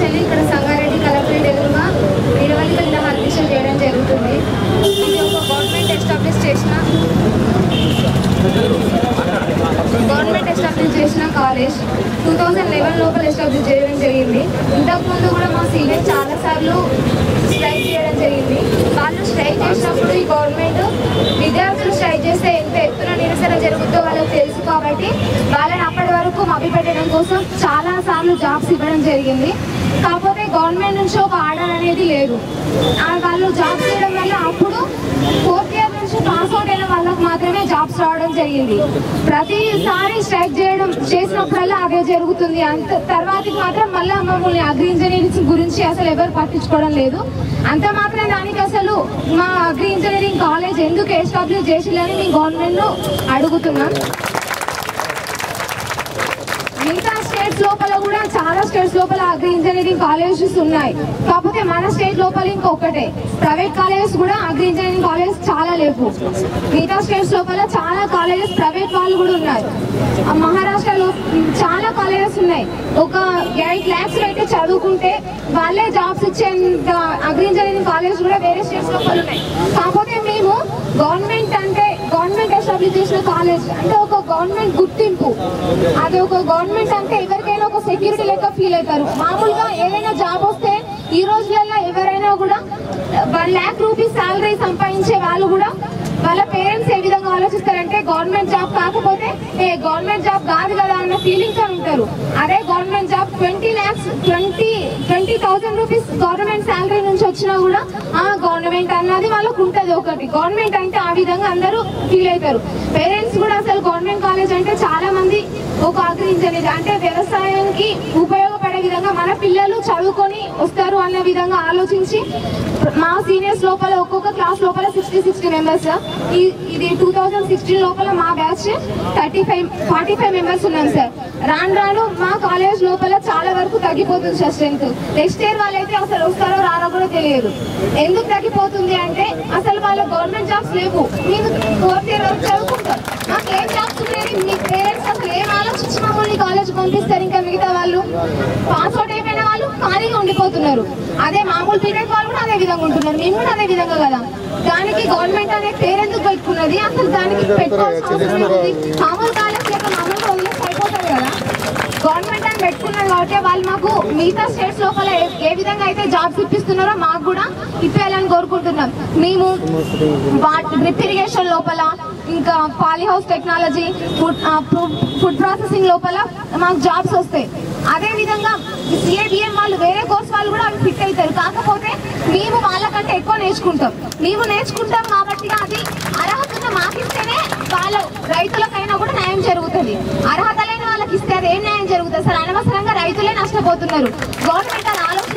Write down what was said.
వెళ్ళి ఇక్కడ సంగారెడ్డి కలెక్టరేట్ ఎదురుగా నిరవలి వెళ్ళిన హర్దీక్ష చేయడం జరుగుతుంది ఇది ఒక గవర్నమెంట్ ఎస్టాబ్లిష్ చేసిన గవర్నమెంట్ ఎస్టాబ్లిష్ చేసిన కాలేజ్ టూ థౌజండ్ లెవెన్ లోపల ఎస్టాబ్లిష్ చేయడం జరిగింది ఇంతకుముందు కూడా మా సీనియర్ చాలాసార్లు స్ట్రైక్ చేయడం జరిగింది వాళ్ళు స్ట్రైక్ చేసినప్పుడు ఈ గవర్నమెంట్ విద్యార్థులు స్ట్రైక్ చేస్తే ఎంత ఎత్తున నిరసన జరుగుతుందో వాళ్ళకి తెలుసు కాబట్టి వాళ్ళని అప్పటి వరకు మభ్యపెట్టడం కోసం చాలా సార్లు జాబ్స్ ఇవ్వడం జరిగింది కాకపోతే గవర్నమెంట్ నుంచి ఒక ఆర్డర్ అనేది లేదు ఆ వాళ్ళు జాబ్స్ ఇవ్వడం వల్ల అప్పుడు ఫోర్త్ ఇయర్ నుంచి పాస్ అవుట్ అయిన వాళ్ళకి మాత్రమే జాబ్స్ రావడం జరిగింది ప్రతిసారి స్ట్రైక్ చేయడం చేసినప్పుడల్లా అదే జరుగుతుంది అంత తర్వాతకి మాత్రం మళ్ళీ మమ్మల్ని అగ్రి ఇంజనీరింగ్ గురించి అసలు ఎవరు పట్టించుకోవడం లేదు అంత మాత్రం దానికి అసలు మా అగ్రి ఇంజనీరింగ్ కాలేజ్ ఎందుకు ఎస్టాబ్లిష్ చేసిల్లని మేము గవర్నమెంట్ అడుగుతున్నాం మిగతా స్టేట్స్ లోపల కూడా చాలా స్టేట్స్ లోపల అగ్రి ఇంజనీరింగ్ కాలేజెస్ ఉన్నాయి కాకపోతే మన స్టేట్ లోపల ఇంకొకటే ప్రైవేట్ కాలేజెస్ కూడా అగ్రి ఇంజనీరింగ్ కాలేజెస్ చాలా లేవు మిగతా స్టేట్స్ లోపల చాలా కాలేజెస్ ప్రైవేట్ వాళ్ళు కూడా ఉన్నారు ఆ మహారాష్ట్రలో చాలా కాలేజెస్ ఉన్నాయి ఒక ఎయిట్ ల్యాక్స్ పెట్టి చదువుకుంటే వాళ్ళే జాబ్స్ ఇచ్చేంత అగ్రి ఇంజనీరింగ్ కాలేజ్ కూడా వేరే స్టేట్స్ లోపల ఉన్నాయి కాకపోతే మేము గవర్నమెంట్ అంటే గవర్నమెంట్ ఎస్టాబ్లిష్ చేసిన కాలేజ్ అంటే ఒక గవర్నమెంట్ గుర్తింపు అది ఒక గవర్నమెంట్ అంటే ఎవరికైనా ఒక సెక్యూరిటీ లెక్క ఫీల్ అవుతారు మామూలుగా ఏదైనా జాబ్ వస్తే ఈ రోజులలో ఎవరైనా కూడా వన్ ల్యాక్ రూపీస్ శాలరీ సంపాదించే వాళ్ళు కూడా వాళ్ళ పేరెంట్స్ ఏ విధంగా ఆలోచిస్తారంటే గవర్నమెంట్ జాబ్ కాకపోతే ఏ గవర్నమెంట్ జాబ్ కాదు కదా అన్న ఫీలింగ్ తో ఉంటారు అదే government job twenty lakhs twenty twenty thousand rupees government salary నుంచి వచ్చినా కూడా ఆ గవర్నమెంట్ అన్నది వాళ్ళకు ఉంటది ఒకటి గవర్నమెంట్ అంటే ఆ విధంగా అందరూ ఫీల్ అవుతారు పేరెంట్స్ కూడా అసలు గవర్నమెంట్ కాలేజ్ అంటే చాలా మంది ఒక ఆగ్రహించలేదు అంటే వ్యవసాయానికి ఉపయోగపడే విధంగా మన పిల్లలు చదువుకొని వస్తారు అన్న విధంగా ఆలోచించి మా సీనియర్స్ లోపల ఒక్కొక్క క్లాస్ లోపల సిక్స్టీ సిక్స్టీ మెంబర్స్ ఇది టూ థౌజండ్ సిక్స్టీన్ లోపల మా batch thirty five forty five members ఉన్నాం సార్ రాను రాను మా కాలేజ్ లోపల చాలా వరకు తగ్గిపోతుంది సార్ స్ట్రెంత్ నెక్స్ట్ ఇయర్ వాళ్ళైతే అసలు వస్తారో రారో కూడా తెలియదు ఎందుకు తగ్గిపోతుంది అంటే అసలు వాళ్ళ గవర్నమెంట్ జాబ్స్ లేవు మేము ఫోర్త్ ఇయర్ వరకు చదువుకుంటాం మాకు ఏం జాబ్స్ ఉన్నాయి మీ పేరెంట్స్ అసలు ఏం ఆలోచించి మమ్మల్ని కాలేజ్ పంపిస్తారు ఇంకా మిగతా వాళ్ళు పాస్ అవుట్ అయిపోయిన వాళ్ళు ఖాళీగా ఉండిపోతున్నారు అదే మామూలు పీరియడ్ వాళ్ళు కూడా అదే విధంగా ఉంటున్నారు మేము కూడా అదే విధంగా కదా దానికి గవర్నమెంట్ అనే పేరు ఎందుకు పెట్టుకున్నది అసలు దానికి పెట్టుకోవాల్సిన అవసరం ఏముంది మామూలు కాలేజ్ లేక మామూలుగా వదిలేసి అయిపోతుంది కదా గవర్నమెంట్ అని పెట్టుకున్నారు కాబట్టి వాళ్ళు మాకు మిగతా స్టేట్స్ లోపల ఏ- ఏ విధంగా అయితే జాబ్స్ ఇప్పిస్తున్నారో మాకు కూడా ఇప్పేయాలని కోరుకుంటున్నాం మేము డ్రిప్ ఇరిగేషన్ లోపల ఇంకా poly house technology food food processing లోపల మాకు జాబ్స్ వస్తాయి అదే విధంగా సిఏబిఎం వాళ్ళు వేరే కోర్స్ వాళ్ళు కూడా అవి ఫిట్ అవుతారు కాకపోతే మేము వాళ్ళకంటే ఎక్కువ నేర్చుకుంటాం మేము నేర్చుకుంటాం కాబట్టి అది అర్హత ఉన్న మాకు ఇస్తేనే వాళ్ళ రైతులకైనా కూడా న్యాయం జరుగుతుంది అర్హత లేని వాళ్ళకి ఇస్తే అది ఏం న్యాయం జరుగుతుంది సార్ అనవసరంగా రైతులే నష్టపోతున్నారు గవర్నమెంట్ అది ఆలోచించి